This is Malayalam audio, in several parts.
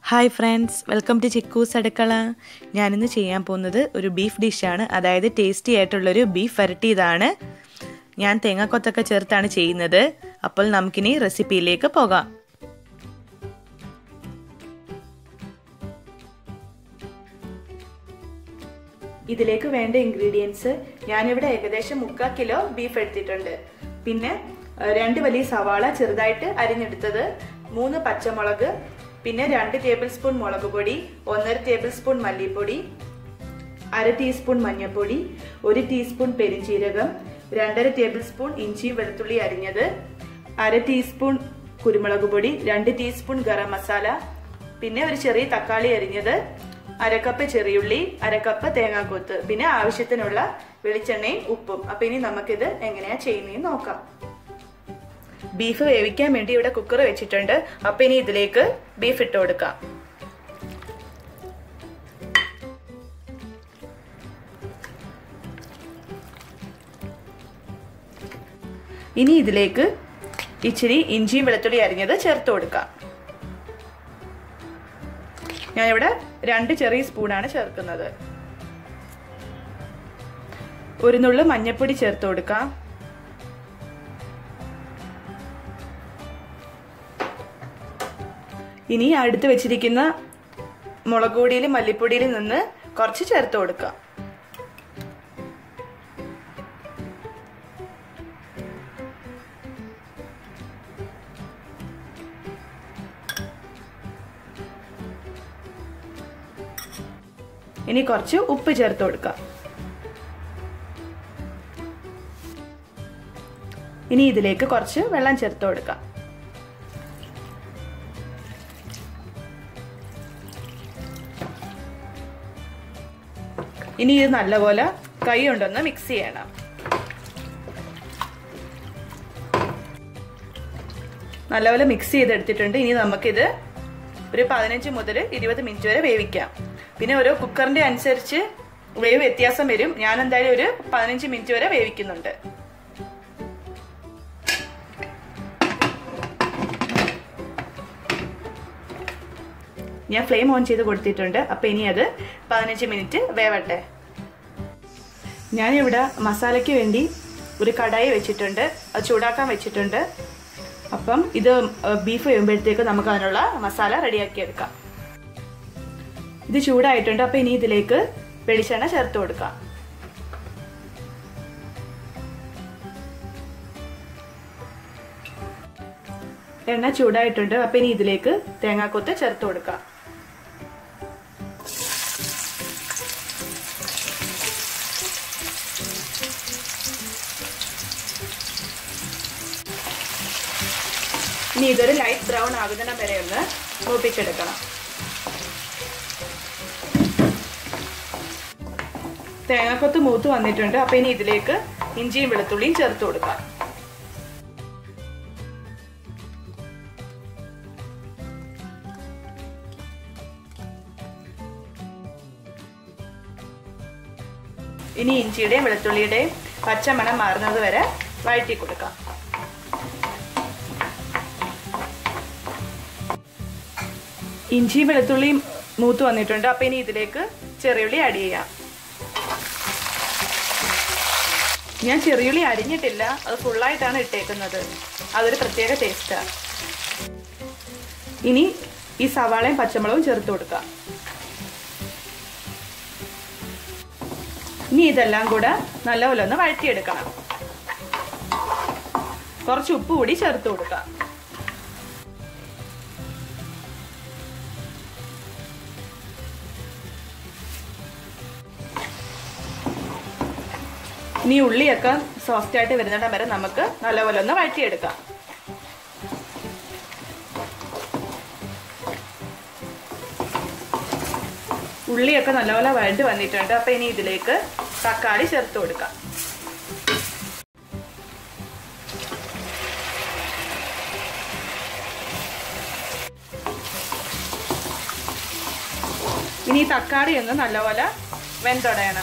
ഹായ് ഫ്രണ്ട്സ് വെൽക്കം ടു ചിക്കൂസ് അടുക്കള ഞാനിന്ന് ചെയ്യാൻ പോകുന്നത് ഒരു ബീഫ് ഡിഷാണ് അതായത് ടേസ്റ്റി ആയിട്ടുള്ളൊരു ബീഫ് വരട്ടിയതാണ് ഞാൻ തേങ്ങാക്കൊത്തൊക്കെ ചേർത്താണ് ചെയ്യുന്നത് അപ്പോൾ നമുക്കിനി റെസിപ്പിയിലേക്ക് പോകാം ഇതിലേക്ക് വേണ്ട ഇൻഗ്രീഡിയൻസ് ഞാനിവിടെ ഏകദേശം മുക്കാൽ കിലോ ബീഫ് എടുത്തിട്ടുണ്ട് പിന്നെ രണ്ട് വലിയ സവാള ചെറുതായിട്ട് അരിഞ്ഞെടുത്തത് മൂന്ന് പച്ചമുളക് പിന്നെ രണ്ട് ടേബിൾ സ്പൂൺ മുളക് പൊടി ഒന്നര ടേബിൾ സ്പൂൺ മല്ലിപ്പൊടി അര ടീസ്പൂൺ മഞ്ഞൾപ്പൊടി ഒരു ടീസ്പൂൺ പെരിഞ്ചീരകം രണ്ടര ടേബിൾ സ്പൂൺ ഇഞ്ചി വെളുത്തുള്ളി അരിഞ്ഞത് അര ടീസ്പൂൺ കുരുമുളക് പൊടി രണ്ട് ടീസ്പൂൺ ഗരം മസാല പിന്നെ ഒരു ചെറിയ തക്കാളി അരിഞ്ഞത് അരക്കപ്പ് ചെറിയുള്ളി അരക്കപ്പ് തേങ്ങാക്കൊത്ത് പിന്നെ ആവശ്യത്തിനുള്ള വെളിച്ചെണ്ണയും ഉപ്പും അപ്പൊ ഇനി നമുക്കിത് എങ്ങനെയാ ചെയ്യുന്നതെന്ന് നോക്കാം ബീഫ് വേവിക്കാൻ വേണ്ടി ഇവിടെ കുക്കർ വെച്ചിട്ടുണ്ട് അപ്പൊ ഇനി ഇതിലേക്ക് ബീഫ് ഇട്ട് കൊടുക്കാം ഇനി ഇതിലേക്ക് ഇച്ചിരി ഇഞ്ചിയും വെളുത്തുള്ളി അരിഞ്ഞത് ചേർത്ത് കൊടുക്കാം ഞാനിവിടെ രണ്ട് ചെറിയ സ്പൂണാണ് ചേർക്കുന്നത് ഒരു നുള്ളു മഞ്ഞൾപ്പൊടി ചേർത്ത് കൊടുക്കാം ഇനി അടുത്ത് വെച്ചിരിക്കുന്ന മുളക് പൊടിയിലും മല്ലിപ്പൊടിയിലും നിന്ന് കുറച്ച് ചേർത്ത് കൊടുക്കാം ഇനി കുറച്ച് ഉപ്പ് ചേർത്ത് കൊടുക്കാം ഇനി ഇതിലേക്ക് കുറച്ച് വെള്ളം ചേർത്ത് കൊടുക്കാം ഇനി ഇത് നല്ലപോലെ കൈ കൊണ്ടൊന്ന് മിക്സ് ചെയ്യണം നല്ലപോലെ മിക്സ് ചെയ്തെടുത്തിട്ടുണ്ട് ഇനി നമുക്കിത് ഒരു പതിനഞ്ച് മുതൽ ഇരുപത് മിനിറ്റ് വരെ വേവിക്കാം പിന്നെ ഓരോ കുക്കറിന്റെ അനുസരിച്ച് വേവ് വ്യത്യാസം വരും ഞാൻ എന്തായാലും ഒരു പതിനഞ്ച് മിനിറ്റ് വരെ വേവിക്കുന്നുണ്ട് ഞാൻ ഫ്ലെയിം ഓൺ ചെയ്ത് കൊടുത്തിട്ടുണ്ട് അപ്പൊ ഇനി അത് പതിനഞ്ച് മിനിറ്റ് വേവട്ടെ ഞാനിവിടെ മസാലയ്ക്ക് വേണ്ടി ഒരു കടായി വെച്ചിട്ടുണ്ട് അത് ചൂടാക്കാൻ വെച്ചിട്ടുണ്ട് അപ്പം ഇത് ബീഫ് വേകുമ്പോഴത്തേക്ക് നമുക്ക് അതിനുള്ള മസാല റെഡിയാക്കി എടുക്കാം ഇത് ചൂടായിട്ടുണ്ട് അപ്പം ഇനി ഇതിലേക്ക് വെളിച്ചെണ്ണ ചേർത്ത് കൊടുക്കാം എണ്ണ ചൂടായിട്ടുണ്ട് അപ്പം ഇനി ഇതിലേക്ക് തേങ്ങാക്കൊത്ത് ചേർത്ത് കൊടുക്കാം ഇനി ഇതൊരു ലൈറ്റ് ബ്രൗൺ ആകുന്നിടം വരെ ഒന്ന് മൂപ്പിച്ചെടുക്കണം തേങ്ങാക്കൊത്ത് മൂത്ത് വന്നിട്ടുണ്ട് അപ്പൊ ഇനി ഇതിലേക്ക് ഇഞ്ചിയും വെളുത്തുള്ളിയും ചേർത്ത് കൊടുക്കാം ഇനി ഇഞ്ചിയുടെയും വെളുത്തുള്ളിയുടെയും പച്ചമണം മാറുന്നത് വരെ വഴറ്റി കൊടുക്കാം ഇഞ്ചിയും വെളുത്തുള്ളിയും മൂത്ത് വന്നിട്ടുണ്ട് അപ്പൊ ഇനി ഇതിലേക്ക് ചെറിയുള്ളി ആഡ് ചെയ്യാം ഞാൻ ചെറിയുള്ളി അരിഞ്ഞിട്ടില്ല അത് ഫുള്ളായിട്ടാണ് ഇട്ടേക്കുന്നത് അതൊരു പ്രത്യേക ടേസ്റ്റാണ് ഇനി ഈ സവാളയും പച്ചമുളകും ചേർത്ത് കൊടുക്കാം ഇനി ഇതെല്ലാം കൂടെ നല്ലപോലെ ഒന്ന് വഴറ്റിയെടുക്കണം കുറച്ച് ഉപ്പ് കൂടി ചേർത്ത് കൊടുക്കാം ഇനി ഉള്ളിയൊക്കെ സോഫ്റ്റ് ആയിട്ട് വരുന്നിടം വരെ നമുക്ക് നല്ലപോലെ ഒന്ന് വഴറ്റിയെടുക്കാം ഉള്ളിയൊക്കെ നല്ലപോലെ വഴണ്ട് വന്നിട്ടുണ്ട് അപ്പൊ ഇനി ഇതിലേക്ക് തക്കാളി ചേർത്ത് കൊടുക്കാം ഇനി തക്കാളി ഒന്ന് നല്ലപോലെ വെന്തൊടയണം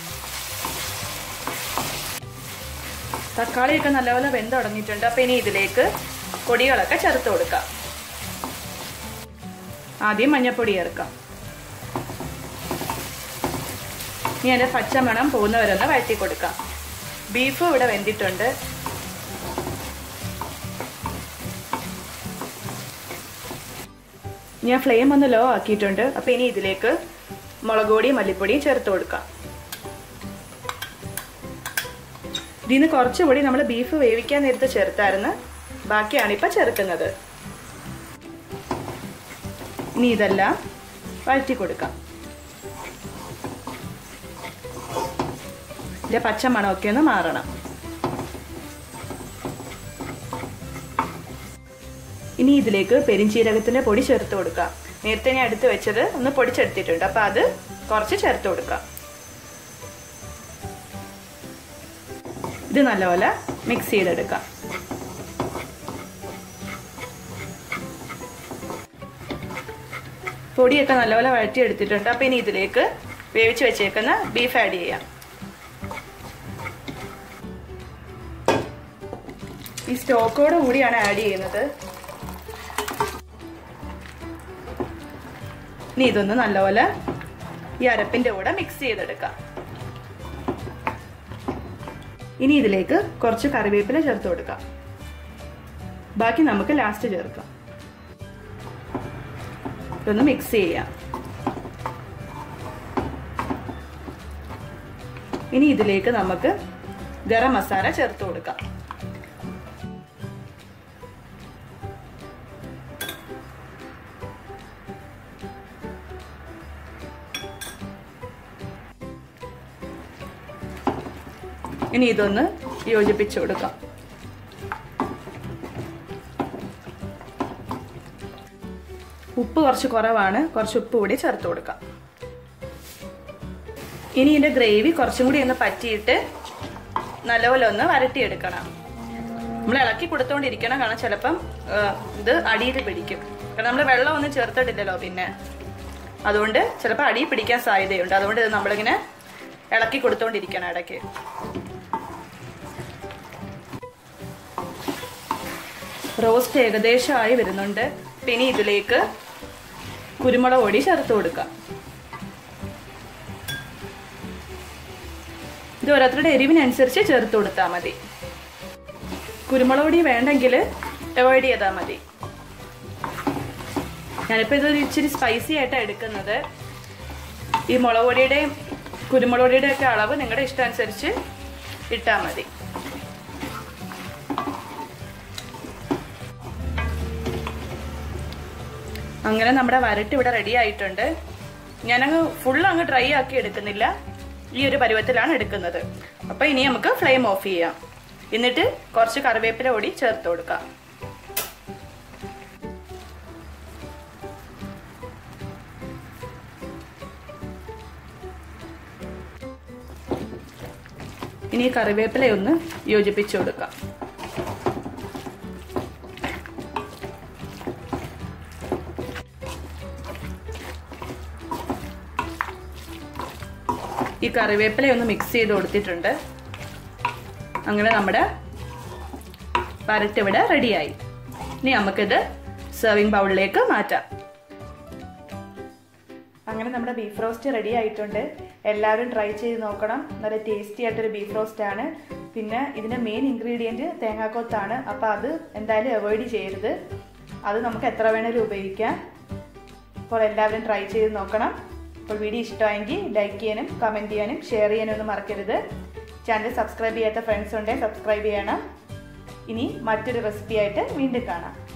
തക്കാളിയൊക്കെ നല്ലപോലെ വെന്ത് തുടങ്ങിയിട്ടുണ്ട് അപ്പം ഇനി ഇതിലേക്ക് പൊടികളൊക്കെ ചേർത്ത് കൊടുക്കാം ആദ്യം മഞ്ഞൾപ്പൊടി ചേർക്കാം ഇനി അതിൻ്റെ പച്ചമണം പോകുന്നവരൊന്ന് വഴറ്റി കൊടുക്കാം ബീഫ് ഇവിടെ വെന്തിട്ടുണ്ട് ഞാൻ ഫ്ലെയിം ഒന്ന് ലോ ആക്കിയിട്ടുണ്ട് അപ്പോൾ ഇനി ഇതിലേക്ക് മുളക് പൊടിയും മല്ലിപ്പൊടിയും ചേർത്ത് കൊടുക്കാം ഇതിന് കുറച്ചുകൂടി നമ്മൾ ബീഫ് വേവിക്കാൻ നേരത്തെ ചേർത്തായിരുന്നു ബാക്കിയാണ് ഇപ്പം ചേർക്കുന്നത് ഇനി ഇതെല്ലാം വഴറ്റി കൊടുക്കാം ഇതിൻ്റെ പച്ച മണമൊക്കെ ഒന്ന് മാറണം ഇനി ഇതിലേക്ക് പെരിഞ്ചീരകത്തിൻ്റെ പൊടി ചേർത്ത് കൊടുക്കാം നേരത്തെ ഞാൻ എടുത്ത് വെച്ചത് ഒന്ന് പൊടിച്ചെടുത്തിട്ടുണ്ട് അപ്പോൾ അത് കുറച്ച് ചേർത്ത് കൊടുക്കാം ഇത് നല്ലപോലെ മിക്സ് ചെയ്തെടുക്കാം പൊടിയൊക്കെ നല്ലപോലെ വഴറ്റിയെടുത്തിട്ടുണ്ട് അപ്പോൾ ഇനി ഇതിലേക്ക് വേവിച്ച് വെച്ചേക്കുന്ന ബീഫ് ആഡ് ചെയ്യാം ഈ സ്റ്റോക്കോട് കൂടിയാണ് ആഡ് ചെയ്യുന്നത് ഇനി ഇതൊന്ന് നല്ലപോലെ ഈ അരപ്പിന്റെ കൂടെ മിക്സ് ചെയ്തെടുക്കാം ഇനി ഇതിലേക്ക് കുറച്ച് കറിവേപ്പില ചേർത്ത് കൊടുക്കാം ബാക്കി നമുക്ക് ലാസ്റ്റ് ചേർക്കാം ഇതൊന്ന് മിക്സ് ചെയ്യാം ഇനി ഇതിലേക്ക് നമുക്ക് ഗരം മസാല ചേർത്ത് കൊടുക്കാം ഇനി ഇതൊന്ന് യോജിപ്പിച്ചു കൊടുക്കാം ഉപ്പ് കുറച്ച് കുറവാണ് കുറച്ച് ഉപ്പ് കൂടി ചേർത്ത് കൊടുക്കാം ഇനി ഇതിന്റെ ഗ്രേവി കുറച്ചും കൂടി ഒന്ന് പറ്റിയിട്ട് നല്ലപോലെ ഒന്ന് വരട്ടിയെടുക്കണം നമ്മൾ ഇളക്കി കൊടുത്തോണ്ടിരിക്കണം കാരണം ചിലപ്പം ഇത് അടിയിൽ പിടിക്കും കാരണം നമ്മൾ വെള്ളം ഒന്നും ചേർത്തിട്ടില്ലല്ലോ പിന്നെ അതുകൊണ്ട് ചിലപ്പോൾ അടിയിൽ പിടിക്കാൻ സാധ്യതയുണ്ട് അതുകൊണ്ട് ഇത് നമ്മളിങ്ങനെ ഇളക്കി കൊടുത്തോണ്ടിരിക്കണം ഇടയ്ക്ക് റോസ്റ്റ് ഏകദേശമായി വരുന്നുണ്ട് പിന്നെ ഇതിലേക്ക് കുരുമുളക് പൊടി ചേർത്ത് കൊടുക്കാം ഇത് ഓരോരുത്തരുടെ എരിവിനനുസരിച്ച് ചേർത്ത് കൊടുത്താൽ മതി കുരുമുളക് പൊടി വേണ്ടെങ്കിൽ അവോയ്ഡ് ചെയ്താൽ മതി ഞാനിപ്പോൾ ഇത് ഇച്ചിരി സ്പൈസി ആയിട്ടാണ് എടുക്കുന്നത് ഈ മുളക് പൊടിയുടെയും കുരുമുളക് പൊടിയുടെ ഒക്കെ അളവ് നിങ്ങളുടെ ഇഷ്ടമനുസരിച്ച് ഇട്ടാൽ മതി അങ്ങനെ നമ്മുടെ വരട്ട് ഇവിടെ റെഡി ആയിട്ടുണ്ട് ഞാനങ്ങ് ഫുൾ അങ്ങ് ഡ്രൈ ആക്കി എടുക്കുന്നില്ല ഈ ഒരു പരുവത്തിലാണ് എടുക്കുന്നത് അപ്പോൾ ഇനി നമുക്ക് ഫ്ലെയിം ഓഫ് ചെയ്യാം എന്നിട്ട് കുറച്ച് കറിവേപ്പില പൊടി ചേർത്ത് കൊടുക്കാം ഇനി കറിവേപ്പിലയൊന്ന് യോജിപ്പിച്ചു കൊടുക്കാം ഈ കറിവേപ്പില ഒന്ന് മിക്സ് ചെയ്ത് കൊടുത്തിട്ടുണ്ട് അങ്ങനെ നമ്മുടെ പരട്ട് ഇവിടെ റെഡിയായി ഇനി നമുക്കിത് സെർവിങ് ബൗളിലേക്ക് മാറ്റാം അങ്ങനെ നമ്മുടെ ബീഫ് റോസ്റ്റ് റെഡി ആയിട്ടുണ്ട് എല്ലാവരും ട്രൈ ചെയ്ത് നോക്കണം നല്ല ടേസ്റ്റി ആയിട്ടൊരു ബീഫ് റോസ്റ്റ് ആണ് പിന്നെ ഇതിൻ്റെ മെയിൻ ഇൻഗ്രീഡിയൻറ്റ് തേങ്ങാക്കൊത്താണ് അപ്പോൾ അത് എന്തായാലും അവോയ്ഡ് ചെയ്യരുത് അത് നമുക്ക് എത്ര വേണേലും ഉപയോഗിക്കാം അപ്പോൾ എല്ലാവരും ട്രൈ ചെയ്ത് നോക്കണം അപ്പോൾ വീഡിയോ ഇഷ്ടമായെങ്കിൽ ലൈക്ക് ചെയ്യാനും കമൻറ്റ് ചെയ്യാനും ഷെയർ ചെയ്യാനും ഒന്നും മറക്കരുത് ചാനൽ സബ്സ്ക്രൈബ് ചെയ്യാത്ത ഫ്രണ്ട്സ് ഉണ്ടെങ്കിൽ സബ്സ്ക്രൈബ് ചെയ്യണം ഇനി മറ്റൊരു റെസിപ്പി ആയിട്ട് വീണ്ടും കാണാം